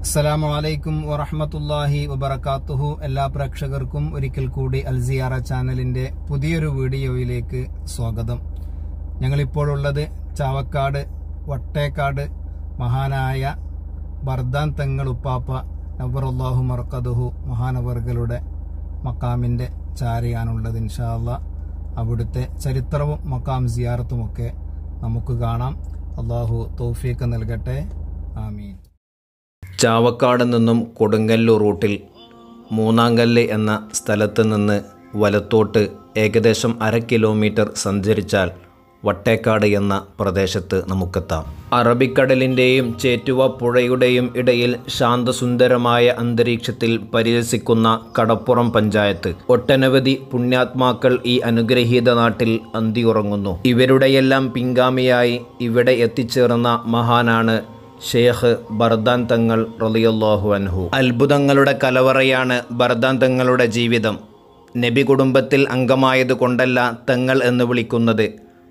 അസ്സലാമു അലൈക്കും വറഹ്മത്തുള്ളാഹി വബറകാതുഹു എല്ലാ പ്രേക്ഷകർക്കും ഒരിക്കൽ കൂടി അൽസിയാറ ചാനലിന്റെ പുതിയൊരു വീഡിയോയിലേക്ക് സ്വാഗതം ഞങ്ങളിപ്പോഴുള്ളത് ചാവക്കാട് വട്ടേക്കാട് മഹാനായ ബർദാൻ തങ്ങൾ ഉപ്പാപ്പ നബറുല്ലാഹു മർക്കദുഹു മഹാനവർകളുടെ മക്കാമിന്റെ ചാരിയാണുള്ളത് ഇൻഷാല്ല അവിടുത്തെ ചരിത്രവും മക്കാം സിയാറത്തുമൊക്കെ നമുക്ക് കാണാം അള്ളാഹു തൗഫീഖ് നൽകട്ടെ ആമീൻ ചാവക്കാട് നിന്നും കൊടുങ്ങല്ലൂർ റൂട്ടിൽ മൂന്നാങ്കല്ല് എന്ന സ്ഥലത്ത് നിന്ന് വലത്തോട്ട് ഏകദേശം അര കിലോമീറ്റർ സഞ്ചരിച്ചാൽ വട്ടേക്കാട് എന്ന പ്രദേശത്ത് നമുക്കെത്താം അറബിക്കടലിൻ്റെയും ചേറ്റുവ പുഴയുടെയും ഇടയിൽ ശാന്തസുന്ദരമായ അന്തരീക്ഷത്തിൽ പരിരസിക്കുന്ന കടപ്പുറം പഞ്ചായത്ത് ഒട്ടനവധി പുണ്യാത്മാക്കൾ ഈ അനുഗ്രഹീത നാട്ടിൽ അന്തിയുറങ്ങുന്നു ഇവരുടെയെല്ലാം പിൻഗാമിയായി ഇവിടെ എത്തിച്ചേർന്ന മഹാനാണ് ഷേഖ് ബർദാൻ തങ്ങൾ റളിയല്ലാഹു അൻഹു അത്ഭുതങ്ങളുടെ കലവറയാണ് ബർദാൻ തങ്ങളുടെ ജീവിതം നബി കുടുംബത്തിൽ അംഗമായത് കൊണ്ടല്ല തങ്ങൾ എന്ന് വിളിക്കുന്നത്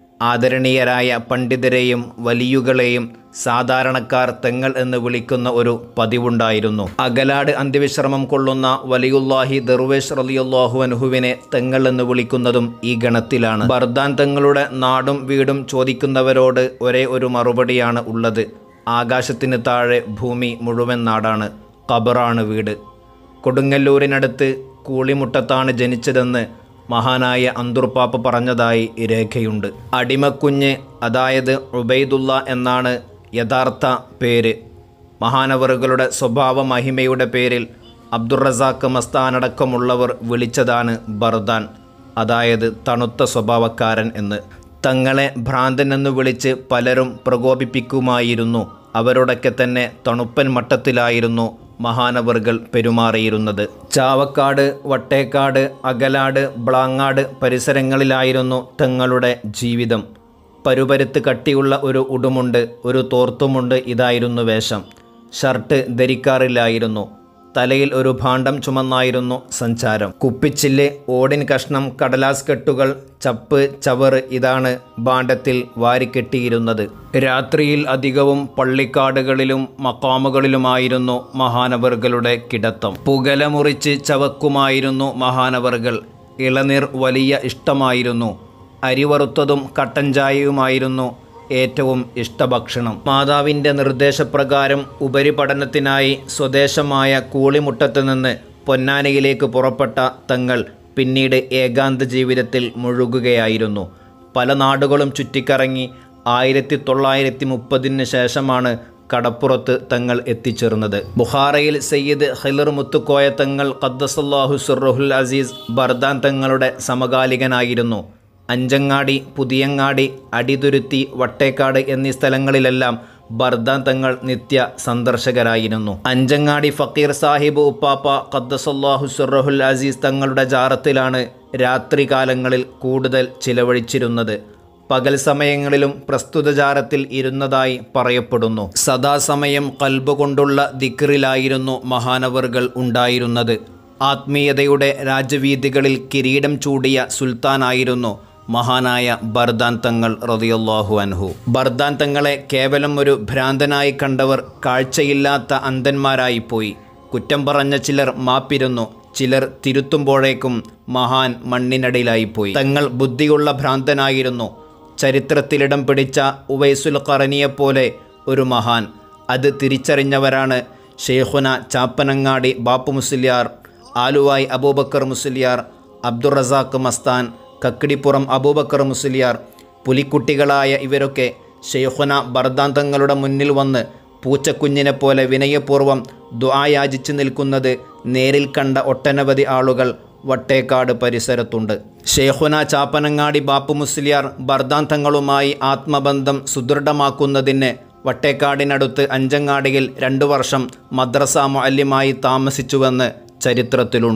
ആദരണീയരായ പണ്ഡിതരെയും വലിയുകളെയും സാധാരണക്കാർ തെങ്ങൾ എന്ന് വിളിക്കുന്ന ഒരു പതിവുണ്ടായിരുന്നു അകലാട് അന്ത്യവിശ്രമം കൊള്ളുന്ന വലിയുല്ലാഹി ദർവേഷ് റലിയുല്ലാഹു അനുഹുവിനെ തെങ്ങൾ എന്ന് വിളിക്കുന്നതും ഈ ഗണത്തിലാണ് ബർദാൻ തങ്ങളുടെ നാടും വീടും ചോദിക്കുന്നവരോട് ഒരേ ഒരു മറുപടിയാണ് ഉള്ളത് ആകാശത്തിന് താഴെ ഭൂമി മുഴുവൻ നാടാണ് ഖബറാണ് വീട് കൊടുങ്ങല്ലൂരിനടുത്ത് കൂളിമുട്ടത്താണ് ജനിച്ചതെന്ന് മഹാനായ അന്തുർപ്പാപ്പ പറഞ്ഞതായി രേഖയുണ്ട് അടിമക്കുഞ്ഞ് അതായത് ഉബൈദുള്ള എന്നാണ് യഥാർത്ഥ പേര് മഹാനവറുകളുടെ സ്വഭാവ മഹിമയുടെ പേരിൽ അബ്ദുറസാക്ക് മസ്താനടക്കമുള്ളവർ വിളിച്ചതാണ് ബർദാൻ അതായത് തണുത്ത സ്വഭാവക്കാരൻ എന്ന് തങ്ങളെ ഭ്രാന്തൻ എന്ന് വിളിച്ച് പലരും പ്രകോപിപ്പിക്കുമായിരുന്നു അവരോടൊക്കെ തന്നെ തണുപ്പൻ മട്ടത്തിലായിരുന്നു മഹാനവറുകൾ പെരുമാറിയിരുന്നത് ചാവക്കാട് വട്ടേക്കാട് അകലാട് ബ്ലാങ്ങാട് പരിസരങ്ങളിലായിരുന്നു തങ്ങളുടെ ജീവിതം പരുപരുത്ത് കട്ടിയുള്ള ഒരു ഉടുമുണ്ട് ഒരു തോർത്തുമുണ്ട് ഇതായിരുന്നു വേഷം ഷർട്ട് ധരിക്കാറില്ലായിരുന്നു തലയിൽ ഒരു ഭാണ്ഡം ചുമന്നായിരുന്നു സഞ്ചാരം കുപ്പിച്ചില്ല് ഓടിൻ കഷ്ണം കടലാസ് കെട്ടുകൾ ചപ്പ് ചവറ് ഇതാണ് ഭാണ്ഡത്തിൽ വാരിക്കെട്ടിയിരുന്നത് രാത്രിയിൽ അധികവും പള്ളിക്കാടുകളിലും മക്കാമുകളിലുമായിരുന്നു മഹാനവറുകളുടെ കിടത്തം പുകല മുറിച്ച് ചവക്കുമായിരുന്നു മഹാനവറുകൾ ഇളനീർ വലിയ ഇഷ്ടമായിരുന്നു അരിവറുത്തതും കട്ടൻ ചായയുമായിരുന്നു ഏറ്റവും ഇഷ്ടഭക്ഷണം മാതാവിൻ്റെ നിർദ്ദേശപ്രകാരം ഉപരിപഠനത്തിനായി സ്വദേശമായ കൂളിമുട്ടത്ത് നിന്ന് പൊന്നാനിയിലേക്ക് പുറപ്പെട്ട തങ്ങൾ പിന്നീട് ഏകാന്ത ജീവിതത്തിൽ മുഴുകുകയായിരുന്നു പല നാടുകളും ചുറ്റിക്കറങ്ങി ആയിരത്തി തൊള്ളായിരത്തി മുപ്പതിന് ശേഷമാണ് കടപ്പുറത്ത് തങ്ങൾ എത്തിച്ചേർന്നത് ബുഹാറയിൽ സയ്യിദ് ഹിലർ മുത്തുക്കോയ തങ്ങൾ ഖദ്ദസല്ലാഹു സുറുൽ അസീസ് ബർദാൻ തങ്ങളുടെ സമകാലികനായിരുന്നു അഞ്ചങ്ങാടി പുതിയങ്ങാടി അടിതുരുത്തി വട്ടേക്കാട് എന്നീ സ്ഥലങ്ങളിലെല്ലാം ബർദാൻ തങ്ങൾ നിത്യ സന്ദർശകരായിരുന്നു അഞ്ചങ്ങാടി ഫക്കീർ സാഹിബ് ഉപ്പാപ്പ ഖദ്ദസല്ലാഹു സുറഹുൽ അസീസ് തങ്ങളുടെ ജാറത്തിലാണ് രാത്രികാലങ്ങളിൽ കൂടുതൽ ചിലവഴിച്ചിരുന്നത് പകൽ സമയങ്ങളിലും പ്രസ്തുത ജാരത്തിൽ ഇരുന്നതായി പറയപ്പെടുന്നു സദാസമയം കൽബ് കൊണ്ടുള്ള ദിക്റിലായിരുന്നു മഹാനവറുകൾ ഉണ്ടായിരുന്നത് ആത്മീയതയുടെ രാജവീതികളിൽ കിരീടം ചൂടിയ സുൽത്താനായിരുന്നു മഹാനായ ബർദാൻ തങ്ങൾ റതിയല്ലാഹു അൻഹു ബർദാൻ തങ്ങളെ കേവലം ഒരു ഭ്രാന്തനായി കണ്ടവർ കാഴ്ചയില്ലാത്ത അന്ധന്മാരായിപ്പോയി കുറ്റം പറഞ്ഞ ചിലർ മാപ്പിരുന്നു ചിലർ തിരുത്തുമ്പോഴേക്കും മഹാൻ മണ്ണിനടിയിലായിപ്പോയി തങ്ങൾ ബുദ്ധിയുള്ള ഭ്രാന്തനായിരുന്നു ചരിത്രത്തിലിടം പിടിച്ച ഉവൈസുൽ ഖറനിയെപ്പോലെ ഒരു മഹാൻ അത് തിരിച്ചറിഞ്ഞവരാണ് ഷെയ്ഖുന ചാപ്പനങ്ങാടി ബാപ്പു മുസ്ലിയാർ ആലുവായ് അബൂബക്കർ മുസ്ലിയാർ അബ്ദുൾ റസാഖ് മസ്താൻ കക്കിടിപ്പുറം അബൂബക്കർ മുസ്ലിയാർ പുലിക്കുട്ടികളായ ഇവരൊക്കെ ഷെയ്ഖുന ബർദാന്തങ്ങളുടെ മുന്നിൽ വന്ന് പൂച്ചക്കുഞ്ഞിനെ പോലെ വിനയപൂർവ്വം ദ്വായാചിച്ച് നിൽക്കുന്നത് നേരിൽ കണ്ട ഒട്ടനവധി ആളുകൾ വട്ടേക്കാട് പരിസരത്തുണ്ട് ഷെയ്ഖുന ചാപ്പനങ്ങാടി ബാപ്പു മുസ്ലിയാർ ബർദാന്തങ്ങളുമായി ആത്മബന്ധം സുദൃഢമാക്കുന്നതിന് വട്ടേക്കാടിനടുത്ത് അഞ്ചങ്ങാടിയിൽ രണ്ടു വർഷം മദ്രസ മുഅല്ലിമായി താമസിച്ചുവെന്ന് ചരിത്രത്തിലുണ്ട്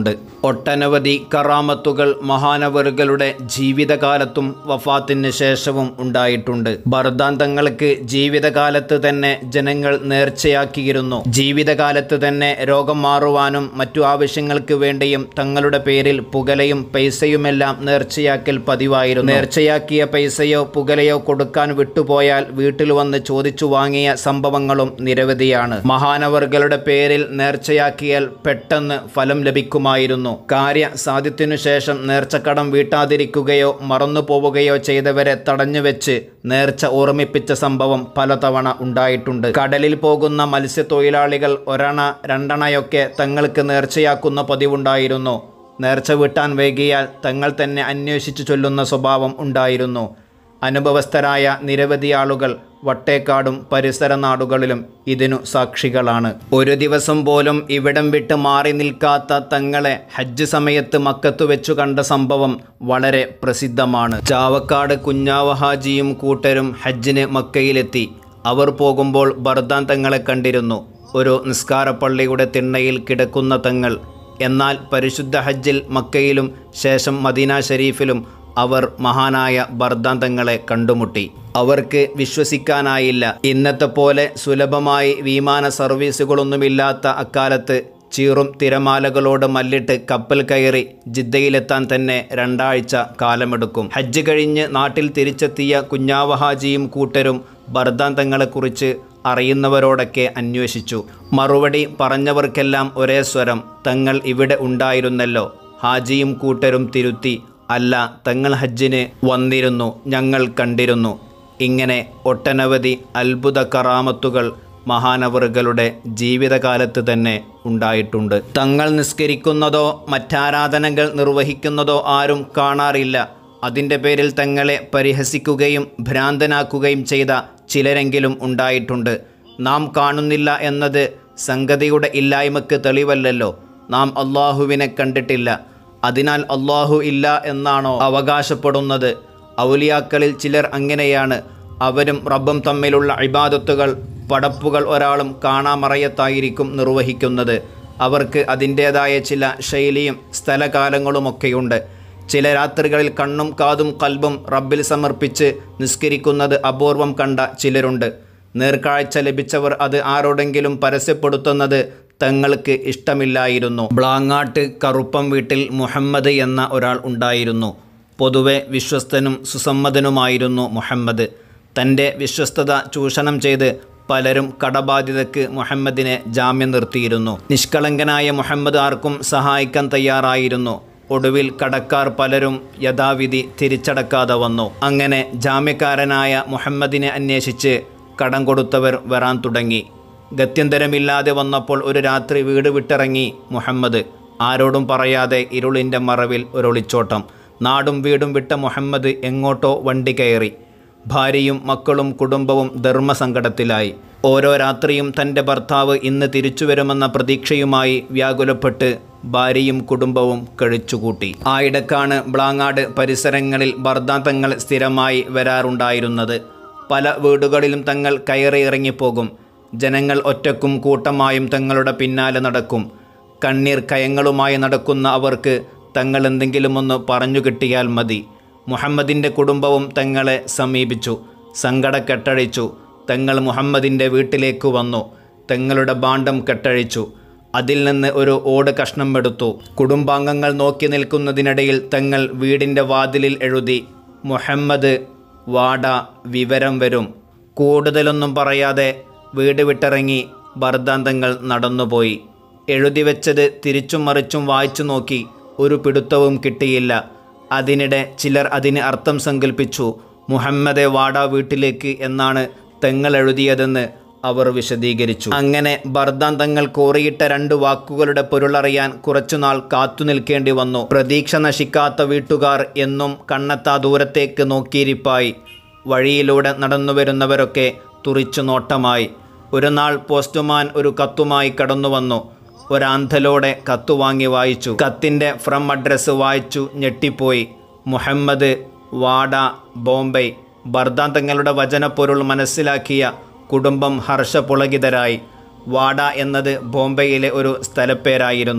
ഒട്ടനവധി കറാമത്തുകൾ മഹാനവറുകളുടെ ജീവിതകാലത്തും വഫാത്തിന് ശേഷവും ഉണ്ടായിട്ടുണ്ട് ബർദാന്തങ്ങൾക്ക് ജീവിതകാലത്ത് തന്നെ ജനങ്ങൾ നേർച്ചയാക്കിയിരുന്നു ജീവിതകാലത്ത് തന്നെ രോഗം മാറുവാനും മറ്റു ആവശ്യങ്ങൾക്ക് വേണ്ടിയും തങ്ങളുടെ പേരിൽ പുകലയും പൈസയുമെല്ലാം നേർച്ചയാക്കൽ പതിവായിരുന്നു നേർച്ചയാക്കിയ പൈസയോ പുകലയോ കൊടുക്കാൻ വിട്ടുപോയാൽ വീട്ടിൽ വന്ന് ചോദിച്ചു വാങ്ങിയ സംഭവങ്ങളും നിരവധിയാണ് മഹാനവറുകളുടെ പേരിൽ നേർച്ചയാക്കിയാൽ പെട്ടെന്ന് ഫലം ലഭിക്കുമായിരുന്നു കാര്യ സാധ്യത്തിനു ശേഷം നേർച്ചക്കടം വീട്ടാതിരിക്കുകയോ മറന്നു പോവുകയോ ചെയ്തവരെ തടഞ്ഞുവെച്ച് നേർച്ച ഓർമ്മിപ്പിച്ച സംഭവം പലതവണ ഉണ്ടായിട്ടുണ്ട് കടലിൽ പോകുന്ന മത്സ്യത്തൊഴിലാളികൾ ഒരണ രണ്ടണയൊക്കെ തങ്ങൾക്ക് നേർച്ചയാക്കുന്ന പതിവുണ്ടായിരുന്നു നേർച്ച വീട്ടാൻ വൈകിയാൽ തങ്ങൾ തന്നെ അന്വേഷിച്ചു ചൊല്ലുന്ന സ്വഭാവം ഉണ്ടായിരുന്നു അനുഭവസ്ഥരായ നിരവധി ആളുകൾ വട്ടേക്കാടും പരിസര നാടുകളിലും ഇതിനു സാക്ഷികളാണ് ഒരു ദിവസം പോലും ഇവിടം വിട്ട് മാറി നിൽക്കാത്ത തങ്ങളെ ഹജ്ജ് സമയത്ത് മക്കത്ത് വെച്ചു കണ്ട സംഭവം വളരെ പ്രസിദ്ധമാണ് ചാവക്കാട് കുഞ്ഞാവ ഹാജിയും കൂട്ടരും ഹജ്ജിന് മക്കയിലെത്തി അവർ പോകുമ്പോൾ ബർദാൻ തങ്ങളെ കണ്ടിരുന്നു ഒരു നിസ്കാരപ്പള്ളിയുടെ തിണ്ണയിൽ കിടക്കുന്ന തങ്ങൾ എന്നാൽ പരിശുദ്ധ ഹജ്ജിൽ മക്കയിലും ശേഷം മദീന ഷരീഫിലും അവർ മഹാനായ ബർദാൻ തങ്ങളെ കണ്ടുമുട്ടി അവർക്ക് വിശ്വസിക്കാനായില്ല ഇന്നത്തെ പോലെ സുലഭമായി വിമാന സർവീസുകളൊന്നുമില്ലാത്ത അക്കാലത്ത് ചീറും തിരമാലകളോട് മല്ലിട്ട് കപ്പൽ കയറി ജിദ്ദയിലെത്താൻ തന്നെ രണ്ടാഴ്ച കാലമെടുക്കും ഹജ്ജ് കഴിഞ്ഞ് നാട്ടിൽ തിരിച്ചെത്തിയ കുഞ്ഞാവ ഹാജിയും കൂട്ടരും ബർദാൻ തങ്ങളെക്കുറിച്ച് അറിയുന്നവരോടൊക്കെ അന്വേഷിച്ചു മറുപടി പറഞ്ഞവർക്കെല്ലാം ഒരേ സ്വരം തങ്ങൾ ഇവിടെ ഉണ്ടായിരുന്നല്ലോ ഹാജിയും കൂട്ടരും തിരുത്തി അല്ല തങ്ങൾ ഹജ്ജിന് വന്നിരുന്നു ഞങ്ങൾ കണ്ടിരുന്നു ഇങ്ങനെ ഒട്ടനവധി അത്ഭുത കറാമത്തുകൾ മഹാനവറുകളുടെ ജീവിതകാലത്ത് തന്നെ ഉണ്ടായിട്ടുണ്ട് തങ്ങൾ നിസ്കരിക്കുന്നതോ മറ്റാരാധനകൾ നിർവഹിക്കുന്നതോ ആരും കാണാറില്ല അതിൻ്റെ പേരിൽ തങ്ങളെ പരിഹസിക്കുകയും ഭ്രാന്തനാക്കുകയും ചെയ്ത ചിലരെങ്കിലും ഉണ്ടായിട്ടുണ്ട് നാം കാണുന്നില്ല എന്നത് സംഗതിയുടെ ഇല്ലായ്മക്ക് തെളിവല്ലല്ലോ നാം അള്ളാഹുവിനെ കണ്ടിട്ടില്ല അതിനാൽ അള്ളാഹു ഇല്ല എന്നാണോ അവകാശപ്പെടുന്നത് ഔലിയാക്കളിൽ ചിലർ അങ്ങനെയാണ് അവരും റബ്ബും തമ്മിലുള്ള ഇബാദത്തുകൾ പടപ്പുകൾ ഒരാളും കാണാമറയത്തായിരിക്കും നിർവഹിക്കുന്നത് അവർക്ക് അതിൻ്റേതായ ചില ശൈലിയും സ്ഥലകാലങ്ങളുമൊക്കെയുണ്ട് ചില രാത്രികളിൽ കണ്ണും കാതും കൽബും റബ്ബിൽ സമർപ്പിച്ച് നിസ്കരിക്കുന്നത് അപൂർവം കണ്ട ചിലരുണ്ട് നേർക്കാഴ്ച ലഭിച്ചവർ അത് ആരോടെങ്കിലും പരസ്യപ്പെടുത്തുന്നത് തങ്ങൾക്ക് ഇഷ്ടമില്ലായിരുന്നു ബ്ലാങ്ങാട്ട് കറുപ്പം വീട്ടിൽ മുഹമ്മദ് എന്ന ഒരാൾ ഉണ്ടായിരുന്നു പൊതുവെ വിശ്വസ്തനും സുസമ്മതനുമായിരുന്നു മുഹമ്മദ് തൻ്റെ വിശ്വസ്തത ചൂഷണം ചെയ്ത് പലരും കടബാധ്യതയ്ക്ക് മുഹമ്മദിനെ ജാമ്യം നിർത്തിയിരുന്നു നിഷ്കളങ്കനായ മുഹമ്മദ് ആർക്കും സഹായിക്കാൻ തയ്യാറായിരുന്നു ഒടുവിൽ കടക്കാർ പലരും യഥാവിധി തിരിച്ചടക്കാതെ വന്നു അങ്ങനെ ജാമ്യക്കാരനായ മുഹമ്മദിനെ അന്വേഷിച്ച് കടം കൊടുത്തവർ വരാൻ തുടങ്ങി ഗത്യന്തരമില്ലാതെ വന്നപ്പോൾ ഒരു രാത്രി വീട് വിട്ടിറങ്ങി മുഹമ്മദ് ആരോടും പറയാതെ ഇരുളിൻ്റെ മറവിൽ ഒരൊളിച്ചോട്ടം നാടും വീടും വിട്ട മുഹമ്മദ് എങ്ങോട്ടോ വണ്ടി കയറി ഭാര്യയും മക്കളും കുടുംബവും ധർമ്മസങ്കടത്തിലായി ഓരോ രാത്രിയും തൻ്റെ ഭർത്താവ് ഇന്ന് തിരിച്ചു വരുമെന്ന പ്രതീക്ഷയുമായി വ്യാകുലപ്പെട്ട് ഭാര്യയും കുടുംബവും കഴിച്ചുകൂട്ടി ആയിടക്കാണ് ബ്ലാങ്ങാട് പരിസരങ്ങളിൽ ഭർത്താത്തങ്ങൾ സ്ഥിരമായി വരാറുണ്ടായിരുന്നത് പല വീടുകളിലും തങ്ങൾ കയറി ഇറങ്ങിപ്പോകും ജനങ്ങൾ ഒറ്റക്കും കൂട്ടമായും തങ്ങളുടെ പിന്നാലെ നടക്കും കണ്ണീർ കയങ്ങളുമായി നടക്കുന്ന അവർക്ക് തങ്ങൾ എന്തെങ്കിലും ഒന്ന് പറഞ്ഞു കിട്ടിയാൽ മതി മുഹമ്മദിൻ്റെ കുടുംബവും തങ്ങളെ സമീപിച്ചു സങ്കട കെട്ടഴിച്ചു തങ്ങൾ മുഹമ്മദിൻ്റെ വീട്ടിലേക്ക് വന്നു തങ്ങളുടെ ഭാണ്ഡം കെട്ടഴിച്ചു അതിൽ നിന്ന് ഒരു ഓട് കഷ്ണം എടുത്തു കുടുംബാംഗങ്ങൾ നോക്കി നിൽക്കുന്നതിനിടയിൽ തങ്ങൾ വീടിൻ്റെ വാതിലിൽ എഴുതി മുഹമ്മദ് വാട വിവരം വരും കൂടുതലൊന്നും പറയാതെ വീട് വിട്ടിറങ്ങി ഭർത്താന്തങ്ങൾ നടന്നുപോയി എഴുതി വെച്ചത് തിരിച്ചും മറിച്ചും വായിച്ചു നോക്കി ഒരു പിടുത്തവും കിട്ടിയില്ല അതിനിടെ ചിലർ അതിന് അർത്ഥം സങ്കല്പിച്ചു മുഹമ്മദെ വാട വീട്ടിലേക്ക് എന്നാണ് തെങ്ങൾ എഴുതിയതെന്ന് അവർ വിശദീകരിച്ചു അങ്ങനെ ബർദാൻ തങ്ങൾ കോറിയിട്ട രണ്ട് വാക്കുകളുടെ പൊരുളറിയാൻ കുറച്ചുനാൾ കാത്തു നിൽക്കേണ്ടി വന്നു പ്രതീക്ഷ നശിക്കാത്ത വീട്ടുകാർ എന്നും കണ്ണെത്താ ദൂരത്തേക്ക് നോക്കിയിരിപ്പായി വഴിയിലൂടെ നടന്നു വരുന്നവരൊക്കെ തുറിച്ചു നോട്ടമായി ഒരു നാൾ പോസ്റ്റ്മാൻ ഒരു കത്തുമായി കടന്നു വന്നു ഒരാന്ധലോടെ കത്തു വാങ്ങി വായിച്ചു കത്തിൻ്റെ ഫ്രം അഡ്രസ്സ് വായിച്ചു ഞെട്ടിപ്പോയി മുഹമ്മദ് വാഡ ബോംബെ ബർദാൻ തങ്ങളുടെ വചനപ്പൊരുൾ മനസ്സിലാക്കിയ കുടുംബം ഹർഷപുളകിതരായി വാഡ എന്നത് ബോംബെയിലെ ഒരു സ്ഥലപ്പേരായിരുന്നു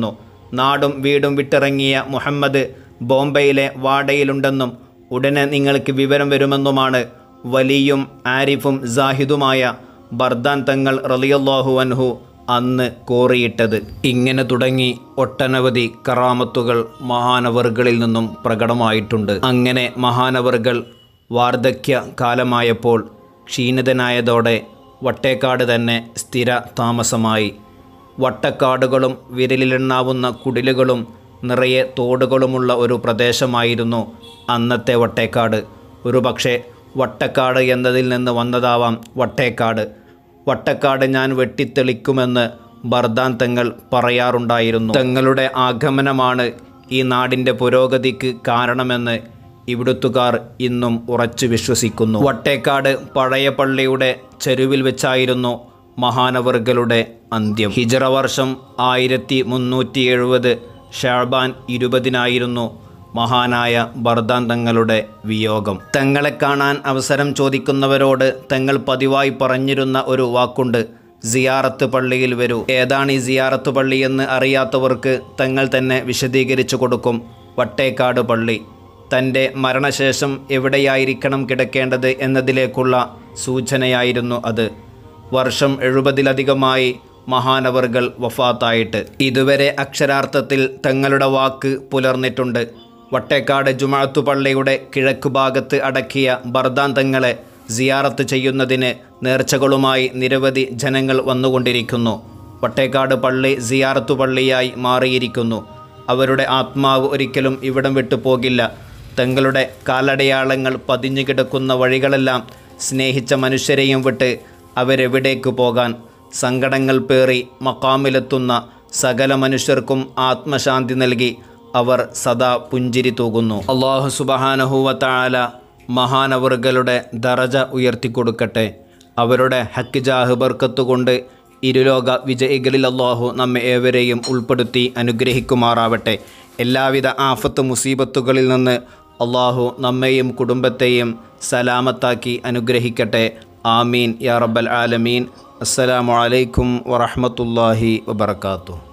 നാടും വീടും വിട്ടിറങ്ങിയ മുഹമ്മദ് ബോംബെയിലെ വാടയിലുണ്ടെന്നും ഉടനെ നിങ്ങൾക്ക് വിവരം വരുമെന്നുമാണ് വലിയും ആരിഫും സാഹിദുമായ ബർദാൻ തങ്ങൾ റളിയല്ലാഹു അൻഹു അന്ന് കോറിയിട്ടത് ഇങ്ങനെ തുടങ്ങി ഒട്ടനവധി കറാമത്തുകൾ മഹാനവറുകളിൽ നിന്നും പ്രകടമായിട്ടുണ്ട് അങ്ങനെ മഹാനവറുകൾ വാർദ്ധക്യ കാലമായപ്പോൾ ക്ഷീണിതനായതോടെ വട്ടേക്കാട് തന്നെ സ്ഥിര താമസമായി വട്ടക്കാടുകളും വിരലിലെണ്ണാവുന്ന കുടിലുകളും നിറയെ തോടുകളുമുള്ള ഒരു പ്രദേശമായിരുന്നു അന്നത്തെ വട്ടേക്കാട് ഒരു പക്ഷേ വട്ടക്കാട് എന്നതിൽ നിന്ന് വന്നതാവാം വട്ടേക്കാട് വട്ടക്കാട് ഞാൻ വെട്ടിത്തെളിക്കുമെന്ന് ബർദാൻ തങ്ങൾ പറയാറുണ്ടായിരുന്നു തങ്ങളുടെ ആഗമനമാണ് ഈ നാടിൻ്റെ പുരോഗതിക്ക് കാരണമെന്ന് ഇവിടുത്തുകാർ ഇന്നും ഉറച്ചു വിശ്വസിക്കുന്നു വട്ടേക്കാട് പഴയ പള്ളിയുടെ ചെരുവിൽ വെച്ചായിരുന്നു മഹാനവറുകളുടെ അന്ത്യം ഹിജറ വർഷം ആയിരത്തി മുന്നൂറ്റി എഴുപത് ഷാബാൻ ഇരുപതിനായിരുന്നു മഹാനായ ബർദാൻ തങ്ങളുടെ വിയോഗം തങ്ങളെ കാണാൻ അവസരം ചോദിക്കുന്നവരോട് തങ്ങൾ പതിവായി പറഞ്ഞിരുന്ന ഒരു വാക്കുണ്ട് സിയാറത്ത് പള്ളിയിൽ വരൂ ഏതാണ് ഈ സിയാറത്ത് പള്ളി എന്ന് അറിയാത്തവർക്ക് തങ്ങൾ തന്നെ വിശദീകരിച്ചു കൊടുക്കും വട്ടേക്കാട് പള്ളി തൻ്റെ മരണശേഷം എവിടെയായിരിക്കണം കിടക്കേണ്ടത് എന്നതിലേക്കുള്ള സൂചനയായിരുന്നു അത് വർഷം എഴുപതിലധികമായി മഹാനവറുകൾ വഫാത്തായിട്ട് ഇതുവരെ അക്ഷരാർത്ഥത്തിൽ തങ്ങളുടെ വാക്ക് പുലർന്നിട്ടുണ്ട് വട്ടേക്കാട് ജുമാഅത്തു പള്ളിയുടെ കിഴക്ക് ഭാഗത്ത് അടക്കിയ ബർദാൻ തങ്ങളെ സിയാറത്ത് ചെയ്യുന്നതിന് നേർച്ചകളുമായി നിരവധി ജനങ്ങൾ വന്നുകൊണ്ടിരിക്കുന്നു വട്ടേക്കാട് പള്ളി സിയാറത്തു പള്ളിയായി മാറിയിരിക്കുന്നു അവരുടെ ആത്മാവ് ഒരിക്കലും ഇവിടം വിട്ടു പോകില്ല തങ്ങളുടെ കാലടയാളങ്ങൾ പതിഞ്ഞു കിടക്കുന്ന വഴികളെല്ലാം സ്നേഹിച്ച മനുഷ്യരെയും വിട്ട് അവരെവിടേക്ക് പോകാൻ സങ്കടങ്ങൾ പേറി മക്കാമിലെത്തുന്ന സകല മനുഷ്യർക്കും ആത്മശാന്തി നൽകി അവർ സദാ പുഞ്ചിരി തൂകുന്നു അള്ളാഹു സുബഹാനഹുവത്താല മഹാനവറുകളുടെ ദറജ ഉയർത്തിക്കൊടുക്കട്ടെ അവരുടെ ഹക്കിജാഹ് ബർക്കത്ത് കൊണ്ട് ഇരുലോക വിജയികളിൽ അള്ളാഹു നമ്മെ ഏവരെയും ഉൾപ്പെടുത്തി അനുഗ്രഹിക്കുമാറാവട്ടെ എല്ലാവിധ ആഫത്ത് മുസീബത്തുകളിൽ നിന്ന് അള്ളാഹു നമ്മെയും കുടുംബത്തെയും സലാമത്താക്കി അനുഗ്രഹിക്കട്ടെ ആമീൻ യാ റബ്ബൽ ആലമീൻ അസ്സലാമു അലൈക്കും വറഹ്മത്തുള്ളാഹി വബർക്കാത്തു